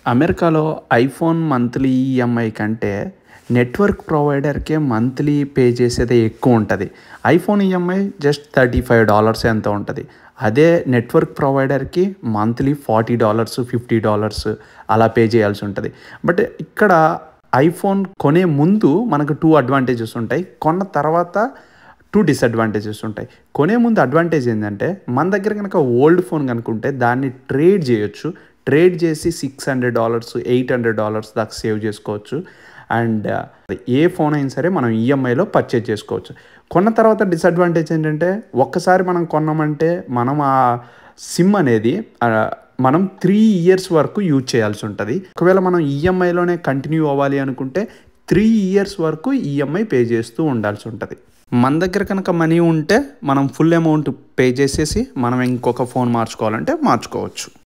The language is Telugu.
అమెరికాలో ఐఫోన్ మంత్లీ ఈఎంఐ కంటే నెట్వర్క్ ప్రొవైడర్కే మంత్లీ పే చేసేదే ఎక్కువ ఉంటుంది iPhone EMI just thirty five dollars ఎంత ఉంటుంది అదే నెట్వర్క్ ప్రొవైడర్కి monthly forty dollars fifty dollars అలా పే చేయాల్సి ఉంటుంది బట్ ఇక్కడ ఐఫోన్ కొనే ముందు మనకు టూ అడ్వాంటేజెస్ ఉంటాయి కొన్న తర్వాత టూ డిసడ్వాంటేజెస్ ఉంటాయి కొనే ముందు అడ్వాంటేజ్ ఏంటంటే మన దగ్గర కనుక ఓల్డ్ ఫోన్ కనుకుంటే దాన్ని ట్రేడ్ చేయొచ్చు ట్రేడ్ చేసి six hundred dollars eight hundred dollars దాకా సేవ్ చేసుకోవచ్చు అండ్ ఏ ఫోన్ అయినా సరే మనం ఈఎంఐలో పర్చేజ్ చేసుకోవచ్చు కొన్న తర్వాత డిసడ్వాంటేజ్ ఏంటంటే ఒక్కసారి మనం కొన్నామంటే మనం ఆ సిమ్ అనేది ఆ, మనం త్రీ ఇయర్స్ వరకు యూజ్ చేయాల్సి ఉంటుంది ఒకవేళ మనం ఈఎంఐలోనే కంటిన్యూ అవ్వాలి అనుకుంటే త్రీ ఇయర్స్ వరకు ఈఎంఐ పే చేస్తూ ఉండాల్సి ఉంటుంది మన దగ్గర కనుక మనీ ఉంటే మనం ఫుల్ అమౌంట్ పే చేసేసి మనం ఇంకొక ఫోన్ మార్చుకోవాలంటే మార్చుకోవచ్చు